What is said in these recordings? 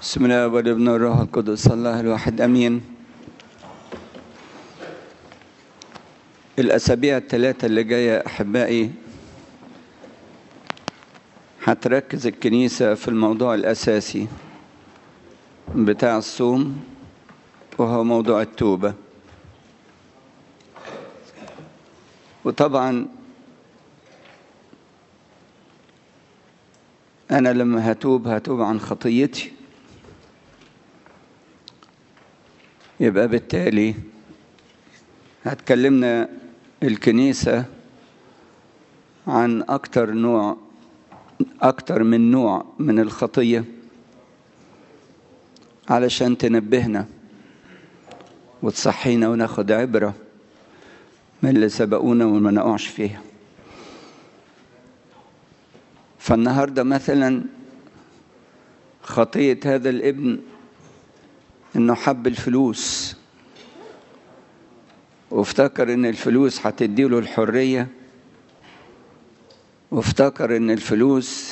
بسم الله والابن والروح القدس الله الواحد امين الاسابيع الثلاثه اللي جايه احبائي هتركز الكنيسه في الموضوع الاساسي بتاع الصوم وهو موضوع التوبه وطبعا انا لما هتوب هتوب عن خطيتي يبقى بالتالي هتكلمنا الكنيسة عن أكتر نوع أكتر من نوع من الخطية علشان تنبهنا وتصحينا وناخد عبرة من اللي سبقونا وما نقعش فيها فالنهارده مثلا خطية هذا الابن انه حب الفلوس وافتكر ان الفلوس هتديله الحرية وافتكر ان الفلوس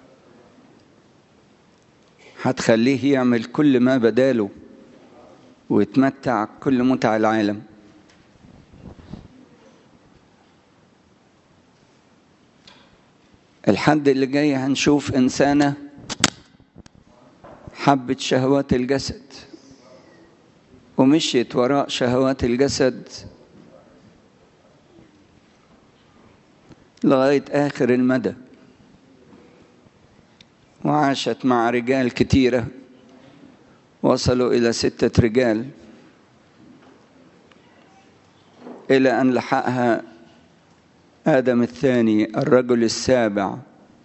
هتخليه يعمل كل ما بداله ويتمتع كل متع العالم الحد اللي جاي هنشوف إنسانة حبت شهوات الجسد ومشيت وراء شهوات الجسد لغاية آخر المدى وعاشت مع رجال كتيرة وصلوا إلى ستة رجال إلى أن لحقها آدم الثاني الرجل السابع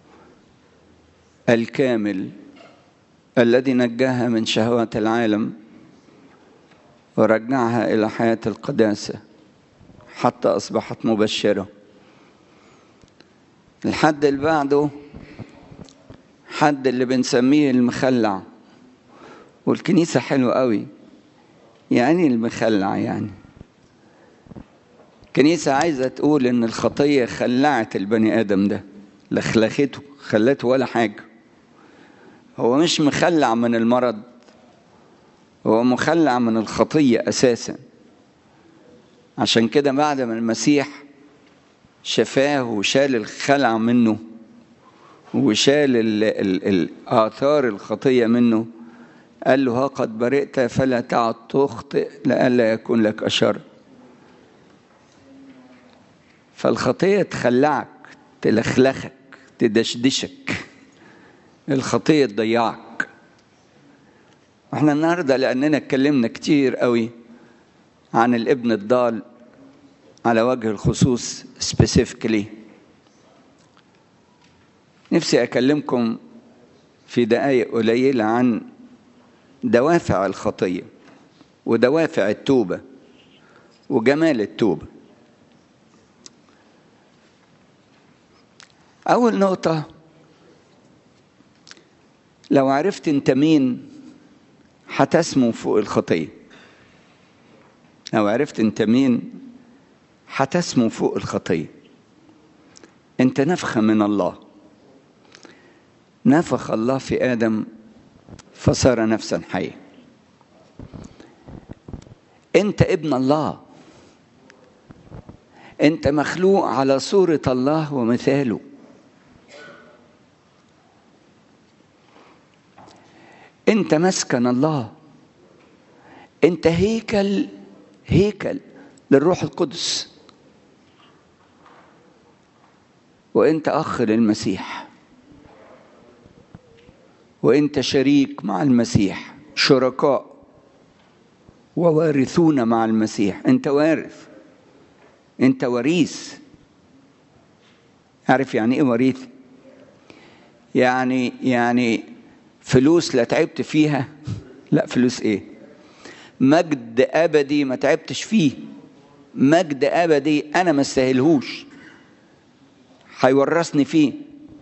الكامل الذي نجاها من شهوات العالم ورجعها إلى حياة القداسة حتى أصبحت مبشرة الحد اللي بعده حد اللي بنسميه المخلع والكنيسة حلوة قوي يعني المخلع يعني الكنيسة عايزة تقول إن الخطية خلعت البني آدم ده لخلخته خلته ولا حاجة هو مش مخلع من المرض هو مخلع من الخطية أساسا عشان كده بعد ما المسيح شفاه وشال الخلع منه وشال ال ال ال آثار الخطية منه قال له ها قد برئت فلا تعد تخطئ لئلا يكون لك أشر فالخطية تخلعك تلخلخك تدشدشك الخطية تضيعك واحنا النهاردة لأننا اتكلمنا كتير قوي عن الابن الضال على وجه الخصوص specifically نفسي أكلمكم في دقايق قليلة عن دوافع الخطية ودوافع التوبة وجمال التوبه أول نقطة لو عرفت أنت مين هتسمو فوق الخطية لو عرفت أنت مين هتسمو فوق الخطية أنت نفخة من الله نفخ الله في آدم فصار نفسا حية أنت ابن الله أنت مخلوق على صورة الله ومثاله انت مسكن الله انت هيكل هيكل للروح القدس وانت اخ للمسيح وانت شريك مع المسيح شركاء ووارثون مع المسيح انت وارث انت وريث عارف يعني ايه وريث يعني يعني فلوس لا تعبت فيها لا فلوس ايه مجد ابدي ما تعبتش فيه مجد ابدي انا ما استاهلهوش هيورثني فيه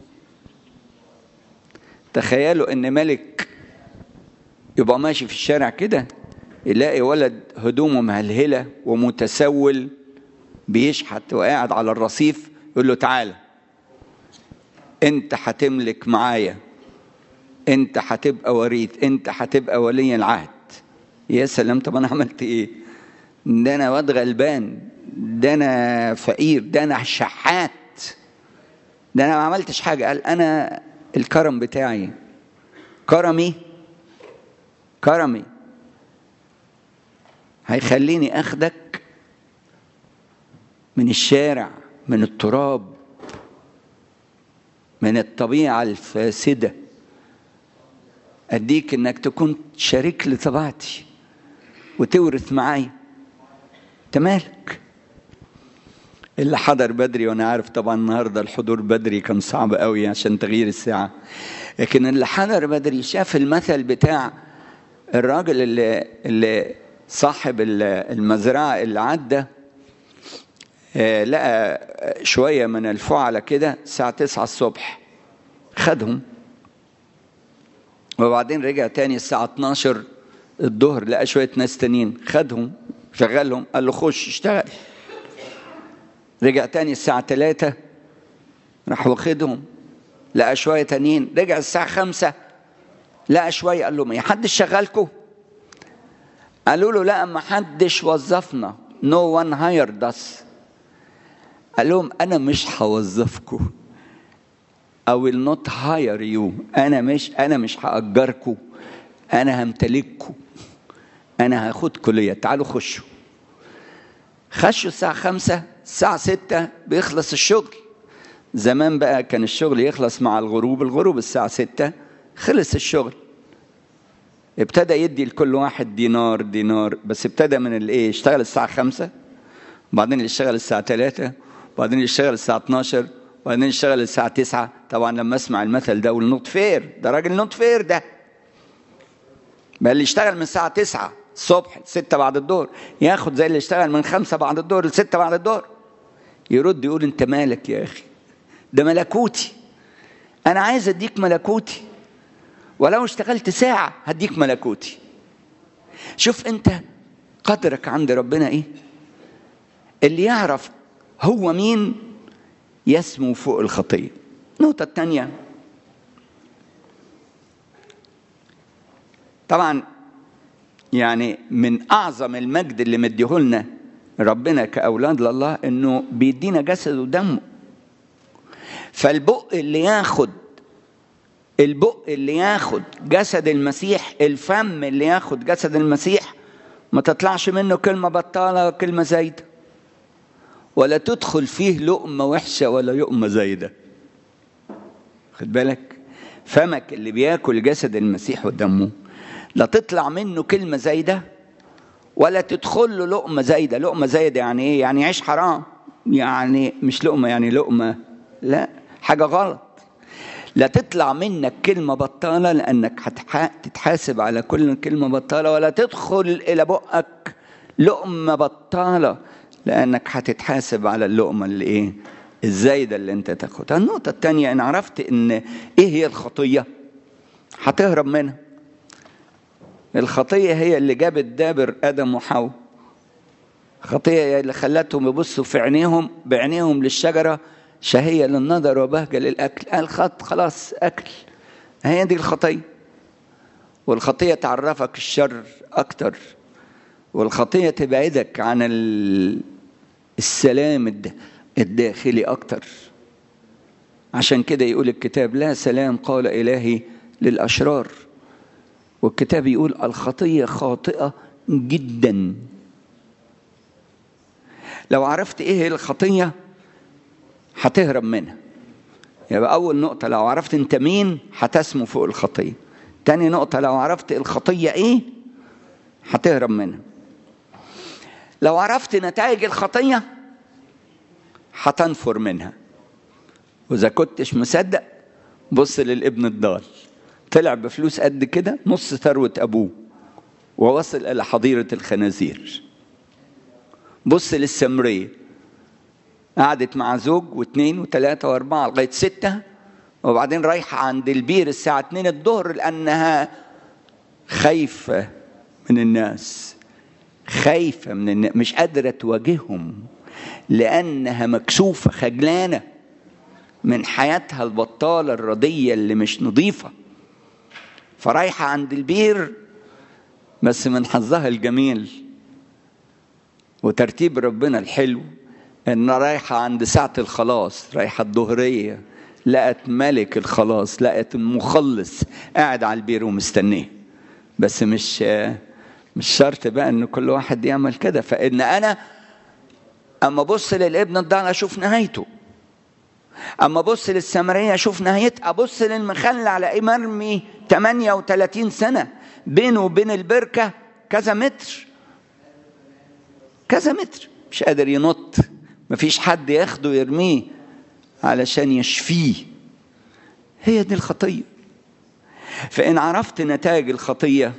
تخيلوا ان ملك يبقى ماشي في الشارع كده يلاقي ولد هدومه مهلهله ومتسول بيشحت وقاعد على الرصيف يقول له تعالى انت هتملك معايا انت هتبقى وريث انت هتبقى ولي العهد يا سلام طب انا عملت ايه ده انا واد غلبان ده انا فقير ده انا شحات ده انا ما عملتش حاجه قال انا الكرم بتاعي كرمي كرمي هيخليني اخدك من الشارع من التراب من الطبيعه الفاسده اديك انك تكون شريك لطبيعتي وتورث معايا انت مالك اللي حضر بدري وانا عارف طبعا النهارده الحضور بدري كان صعب قوي عشان تغيير الساعه لكن اللي حضر بدري شاف المثل بتاع الراجل اللي اللي صاحب المزرعه اللي عدى آه لقى شويه من الفعلة كده الساعه 9 الصبح خدهم وبعدين رجع تاني الساعه 12 الظهر لقى شويه ناس تانيين خدهم شغلهم قال له خش اشتغل رجع تاني الساعة تلاتة راح واخدهم لقى شوية تانيين رجع الساعة خمسة لقى شوية قال لهم يا حدش شغالكم قالوا له لا ما حدش وظفنا no one hired us قال لهم أنا مش هوظفكم I will not hire you أنا مش أنا مش هأجركم أنا همتلككم أنا هاخدكم ليا تعالوا خشوا خشوا الساعة خمسة الساعة ستة بيخلص الشغل زمان بقى كان الشغل يخلص مع الغروب الغروب الساعة ستة خلص الشغل ابتدى يدي لكل واحد دينار دينار بس ابتدى من الايه يشتغل الساعة خمسة وبعدين يشتغل الساعة ثلاثة وبعدين يشتغل الساعة 12 وبعدين يشتغل الساعة 9 طبعا لما اسمع المثل ده اقول نوت فير ده راجل نوت فير ده بقى اللي يشتغل من الساعة 9 الصبح 6 بعد الظهر ياخد زي اللي اشتغل من 5 بعد الظهر ل 6 بعد الظهر يرد يقول انت مالك يا اخي ده ملكوتي انا عايز اديك ملكوتي ولو اشتغلت ساعة هديك ملكوتي شوف انت قدرك عند ربنا ايه اللي يعرف هو مين يسمو فوق الخطية النقطة الثانية طبعا يعني من أعظم المجد اللي مديهولنا ربنا كأولاد لله إنه بيدينا جسد ودمه فالبق اللي ياخد البق اللي ياخد جسد المسيح الفم اللي ياخد جسد المسيح ما تطلعش منه كلمة بطالة كلمة زايدة ولا تدخل فيه لقمة وحشة ولا لقمة زايدة خد بالك فمك اللي بياكل جسد المسيح ودمه لا تطلع منه كلمة زايدة ولا تدخل له لقمة زايدة لقمة زايدة يعني ايه يعني عيش حرام يعني مش لقمة يعني لقمة لا حاجة غلط لا تطلع منك كلمة بطالة لأنك هتتحاسب على كل كلمة بطالة ولا تدخل إلى بقك لقمة بطالة لأنك هتتحاسب على اللقمة اللي إيه الزايدة اللي أنت تاخدها النقطة الثانية إن عرفت إن إيه هي الخطية هتهرب منها الخطية هي اللي جابت دابر آدم وحواء الخطية هي اللي خلتهم يبصوا في عينيهم بعينيهم للشجرة شهية للنظر وبهجة للأكل قال خط خلاص أكل هي دي الخطية والخطية تعرفك الشر أكتر والخطية تبعدك عن السلام الداخلي أكتر عشان كده يقول الكتاب لا سلام قال إلهي للأشرار والكتاب يقول الخطية خاطئة جدا لو عرفت ايه الخطية هتهرب منها يبقى أول نقطة لو عرفت أنت مين هتسمو فوق الخطية تاني نقطة لو عرفت الخطية إيه هتهرب منها لو عرفت نتائج الخطية هتنفر منها وإذا كنتش مصدق بص للابن الضال طلع بفلوس قد كده نص ثروة أبوه ووصل إلى حظيرة الخنازير بص للسمرية قعدت مع زوج واثنين وثلاثة وأربعة لغاية ستة وبعدين رايحة عند البير الساعة اتنين الظهر لأنها خايفة من الناس خايفة من الناس مش قادرة تواجههم لأنها مكسوفة خجلانة من حياتها البطالة الردية اللي مش نظيفة فرايحة عند البير بس من حظها الجميل وترتيب ربنا الحلو ان رايحة عند ساعة الخلاص رايحة الظهرية لقت ملك الخلاص لقت المخلص قاعد على البير ومستنيه بس مش مش شرط بقى ان كل واحد يعمل كده فان انا اما ابص للابن الضال اشوف نهايته اما ابص للسامريه اشوف نهايتها ابص للمخلع الاقيه مرمي 38 سنه بينه وبين البركه كذا متر كذا متر مش قادر ينط مفيش حد ياخده يرميه علشان يشفيه هي دي الخطيه فان عرفت نتائج الخطيه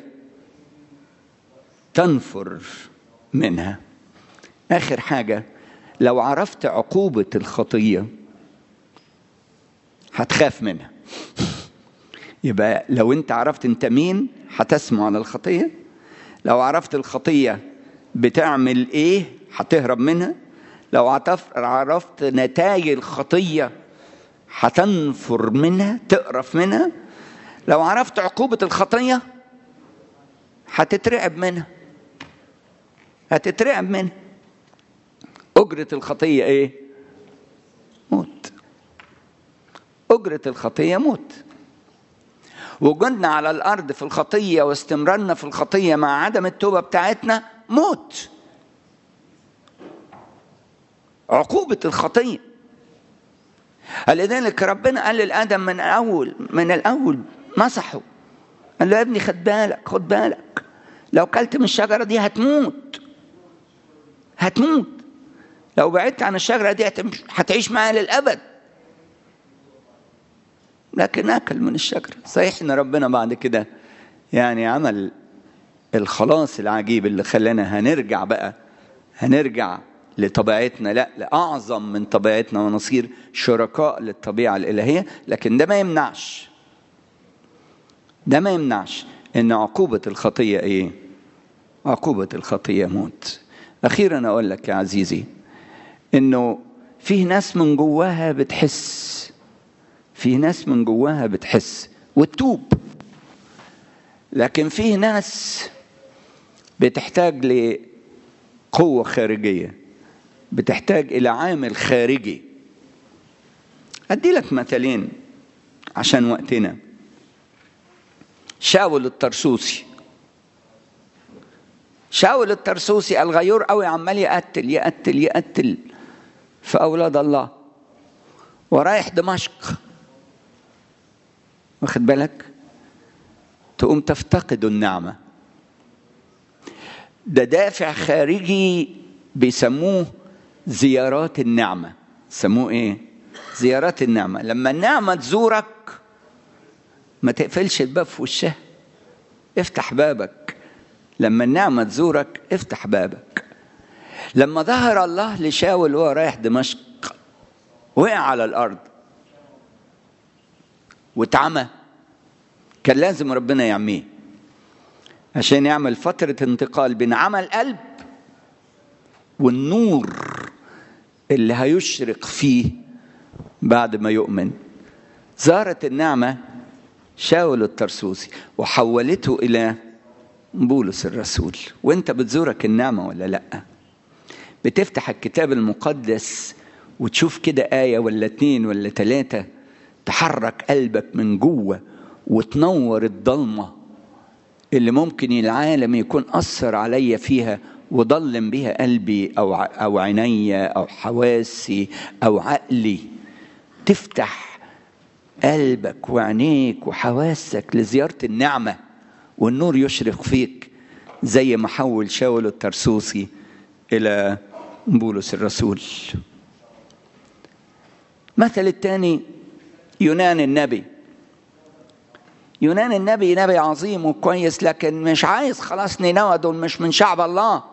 تنفر منها اخر حاجه لو عرفت عقوبه الخطيه هتخاف منها يبقى لو انت عرفت انت مين هتسمع على الخطيه لو عرفت الخطيه بتعمل ايه هتهرب منها لو عرفت نتائج الخطيه هتنفر منها تقرف منها لو عرفت عقوبه الخطيه هتترعب منها هتترعب منها أجرة الخطية إيه؟ موت أجرة الخطية موت وجودنا على الأرض في الخطية واستمرارنا في الخطية مع عدم التوبة بتاعتنا موت عقوبة الخطية لذلك ربنا قال للآدم من أول من الأول مسحه قال له يا ابني خد بالك خد بالك لو كلت من الشجرة دي هتموت هتموت لو بعدت عن الشجرة دي هتعيش معايا للأبد لكن أكل من الشجرة صحيح إن ربنا بعد كده يعني عمل الخلاص العجيب اللي خلانا هنرجع بقى هنرجع لطبيعتنا لا لأعظم من طبيعتنا ونصير شركاء للطبيعة الإلهية لكن ده ما يمنعش ده ما يمنعش إن عقوبة الخطية إيه؟ عقوبة الخطية موت أخيرا أقول لك يا عزيزي إنه فيه ناس من جواها بتحس فيه ناس من جواها بتحس وتتوب لكن فيه ناس بتحتاج لقوة خارجية بتحتاج إلى عامل خارجي أدي لك مثلين عشان وقتنا شاول الترسوسي شاول الترسوسي الغيور قوي عمال يقتل يقتل يقتل في أولاد الله ورايح دمشق واخد بالك تقوم تفتقد النعمة ده دافع خارجي بيسموه زيارات النعمة سموه ايه زيارات النعمة لما النعمة تزورك ما تقفلش الباب في وشها افتح بابك لما النعمة تزورك افتح بابك لما ظهر الله لشاول وهو رايح دمشق وقع على الأرض واتعمى كان لازم ربنا يعميه عشان يعمل فترة انتقال بين عمى القلب والنور اللي هيشرق فيه بعد ما يؤمن زارت النعمة شاول الترسوسي وحولته إلى بولس الرسول وانت بتزورك النعمة ولا لأ بتفتح الكتاب المقدس وتشوف كده آية ولا اتنين ولا تلاتة تحرك قلبك من جوه وتنور الضلمة اللي ممكن العالم يكون أثر عليا فيها وضلم بها قلبي أو أو عيني أو حواسي أو عقلي تفتح قلبك وعينيك وحواسك لزيارة النعمة والنور يشرق فيك زي ما حول شاول الترسوسي إلى بولس الرسول مثل الثاني يونان النبي يونان النبي نبي عظيم وكويس لكن مش عايز خلاص نينوى دول مش من شعب الله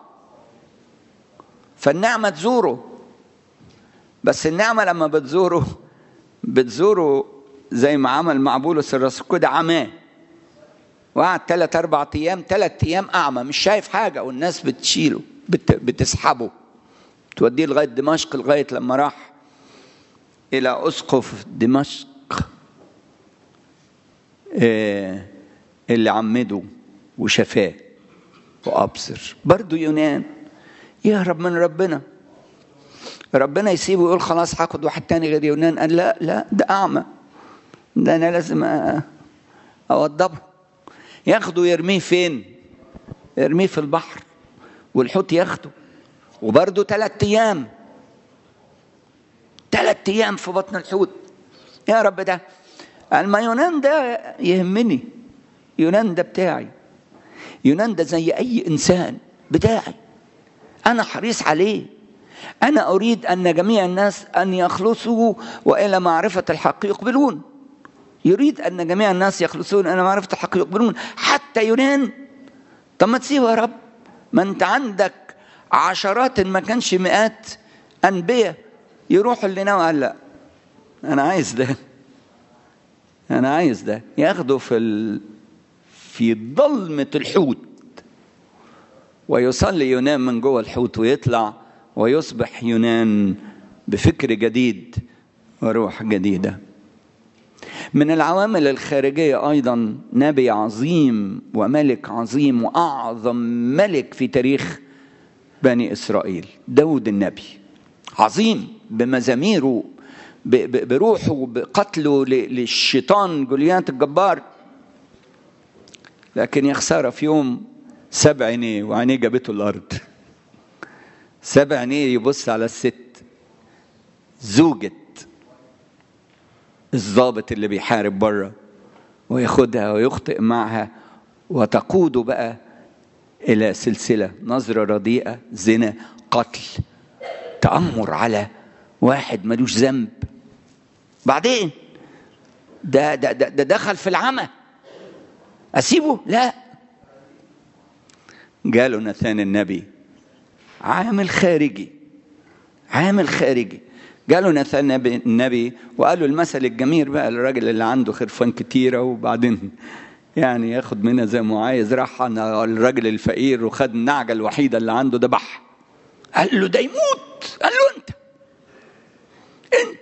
فالنعمة تزوره بس النعمة لما بتزوره بتزوره زي ما عمل مع بولس الرسول كده عماه وقعد ثلاث أربع أيام ثلاث أيام أعمى مش شايف حاجة والناس بتشيله بت بتسحبه توديه لغاية دمشق لغاية لما راح إلى أسقف دمشق اللي عمده وشفاه وابصر برضه يونان يهرب من ربنا ربنا يسيبه يقول خلاص هاخد واحد تاني غير يونان قال لا لا ده اعمى ده انا لازم اوضبه ياخده يرميه فين يرميه في البحر والحوت ياخده وبرضه ثلاث ايام ثلاث ايام في بطن الحوت يا رب ده ما يونان ده يهمني يونان ده بتاعي يونان ده زي اي انسان بتاعي انا حريص عليه انا اريد ان جميع الناس ان يخلصوا والى معرفه الحق يقبلون يريد ان جميع الناس يخلصون الى معرفه الحق يقبلون حتى يونان طب ما تسيبه يا رب ما انت عندك عشرات ما كانش مئات انبياء يروحوا لنوى قال لا انا عايز ده انا عايز ده ياخده في ال... في ضلمه الحوت ويصلي يونان من جوه الحوت ويطلع ويصبح يونان بفكر جديد وروح جديده من العوامل الخارجيه ايضا نبي عظيم وملك عظيم واعظم ملك في تاريخ بني اسرائيل داود النبي عظيم بمزاميره بروحه بقتله للشيطان جوليات الجبار لكن يا خساره في يوم سبع عينيه وعينيه جابته الارض سبع عينيه يبص على الست زوجة الضابط اللي بيحارب بره وياخدها ويخطئ معها وتقوده بقى الى سلسله نظره رديئه زنا قتل تامر على واحد ملوش ذنب بعدين ده ده ده, ده دخل في العمى اسيبه لا جاله نثان النبي عامل خارجي عامل خارجي جاله نثان النبي وقال له المثل الجميل بقى الراجل اللي عنده خرفان كتيرة وبعدين يعني ياخد منها زي ما عايز راح الراجل الفقير وخد النعجة الوحيدة اللي عنده ذبحها قال له ده يموت قال له انت انت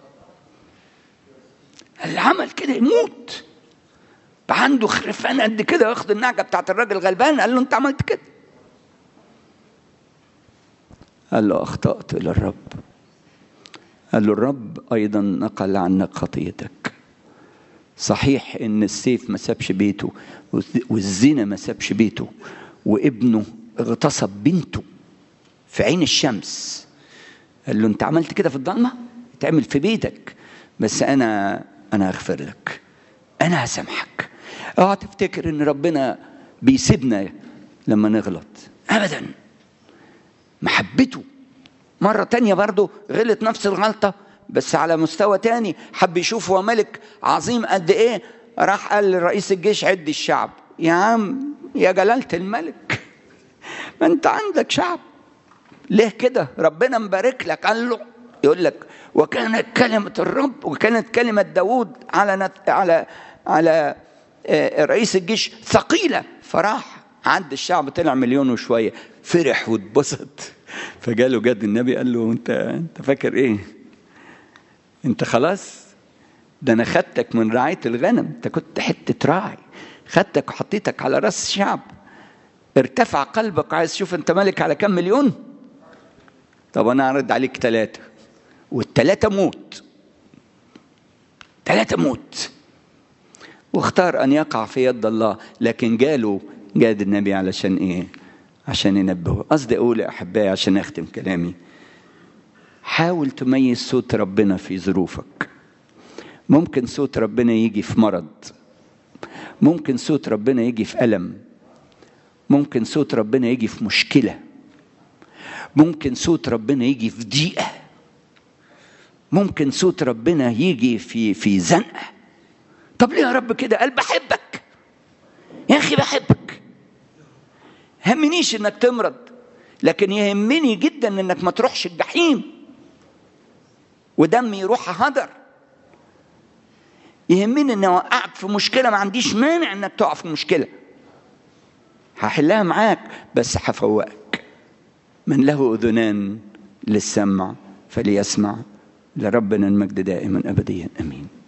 اللي عمل كده يموت عنده خرفان قد كده واخد النعجه بتاعت الراجل غلبان قال له انت عملت كده قال له اخطات الى الرب قال له الرب ايضا نقل عنك خطيتك صحيح ان السيف ما سابش بيته والزنا ما سابش بيته وابنه اغتصب بنته في عين الشمس قال له انت عملت كده في الضلمه تعمل في بيتك بس انا انا هغفر لك انا هسامحك اوعى تفتكر ان ربنا بيسيبنا لما نغلط ابدا محبته مرة تانية برضه غلط نفس الغلطة بس على مستوى تاني حب يشوف هو ملك عظيم قد ايه راح قال لرئيس الجيش عد الشعب يا عم يا جلالة الملك ما انت عندك شعب ليه كده ربنا مبارك لك قال له يقول لك وكانت كلمة الرب وكانت كلمة داود على نت... على على رئيس الجيش ثقيلة فراح عد الشعب طلع مليون وشوية فرح واتبسط فجاله جد النبي قال له انت انت فاكر ايه انت خلاص ده انا خدتك من رعاية الغنم انت كنت حتة راعي خدتك وحطيتك على راس الشعب ارتفع قلبك عايز تشوف انت ملك على كم مليون طب انا اعرض عليك ثلاثة والثلاثة موت ثلاثة موت واختار ان يقع في يد الله لكن جاله جاد النبي علشان ايه عشان ينبهه قصدي اقول يا احبائي عشان اختم كلامي حاول تميز صوت ربنا في ظروفك ممكن صوت ربنا يجي في مرض ممكن صوت ربنا يجي في الم ممكن صوت ربنا يجي في مشكله ممكن صوت ربنا يجي في ضيقه ممكن صوت ربنا يجي في في زنقه طب ليه يا رب كده قال بحبك يا اخي بحبك همنيش انك تمرض لكن يهمني جدا انك ما تروحش الجحيم ودمي يروح هدر يهمني اني اوقعك في مشكله ما عنديش مانع انك تقع في مشكله هحلها معاك بس هفوقك من له اذنان للسمع فليسمع لربنا المجد دائما ابديا امين